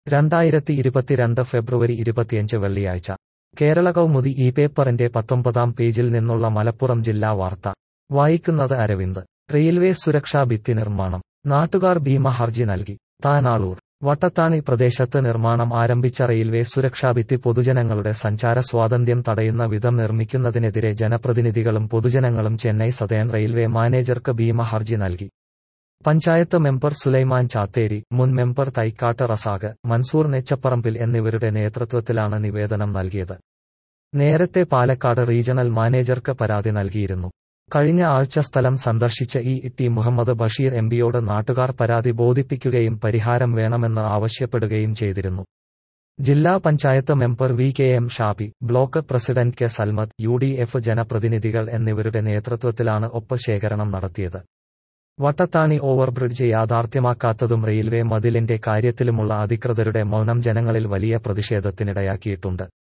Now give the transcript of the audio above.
രണ്ടായിരത്തി ഇരുപത്തിരണ്ട് ഫെബ്രുവരി ഇരുപത്തിയഞ്ച് വെള്ളിയാഴ്ച കേരള കൗമുദി ഈ പേപ്പറിന്റെ പത്തൊമ്പതാം പേജിൽ നിന്നുള്ള മലപ്പുറം ജില്ലാ വാർത്ത വായിക്കുന്നത് അരവിന്ദ് റെയിൽവേ സുരക്ഷാ ഭിത്തി നിർമ്മാണം നാട്ടുകാർ ഭീമ ഹർജി നൽകി താനാളൂർ വട്ടത്താണി പ്രദേശത്ത് നിർമ്മാണം ആരംഭിച്ച റെയിൽവേ സുരക്ഷാഭിത്തി പൊതുജനങ്ങളുടെ സഞ്ചാര സ്വാതന്ത്ര്യം തടയുന്ന വിധം നിർമ്മിക്കുന്നതിനെതിരെ ജനപ്രതിനിധികളും പൊതുജനങ്ങളും ചെന്നൈ സതേൺ റെയിൽവേ മാനേജർക്ക് ഭീമ ഹർജി നൽകി പഞ്ചായത്ത് മെമ്പർ സുലൈമാൻ ചാത്തേരി മുൻ മെമ്പർ തൈക്കാട്ട് റസാഖ് മൻസൂർ നെച്ചപ്പറമ്പിൽ എന്നിവരുടെ നേതൃത്വത്തിലാണ് നിവേദനം നൽകിയത് നേരത്തെ പാലക്കാട് റീജണൽ മാനേജർക്ക് പരാതി നൽകിയിരുന്നു കഴിഞ്ഞ ആഴ്ച സ്ഥലം സന്ദർശിച്ച ഇ ടി മുഹമ്മദ് ബഷീർ എംപിയോട് നാട്ടുകാർ പരാതി ബോധിപ്പിക്കുകയും പരിഹാരം വേണമെന്ന് ആവശ്യപ്പെടുകയും ചെയ്തിരുന്നു ജില്ലാ panchayat member V K M Shabi block president K Salmath U D F ജനപ്രതിനിധികൾ എന്നിവരുടെ നേതൃത്വത്തിലാണ് ഒപ്പ് ശേഖരണം നടത്തിയത് വട്ടത്താണി ഓവർബ്രിഡ്ജ് യാഥാർത്ഥ്യമാക്കാത്തതും റെയിൽവേ മതിലിന്റെ കാര്യത്തിലുമുള്ള അധികൃതരുടെ മൗനം ജനങ്ങളിൽ വലിയ പ്രതിഷേധത്തിനിടയാക്കിയിട്ടുണ്ട്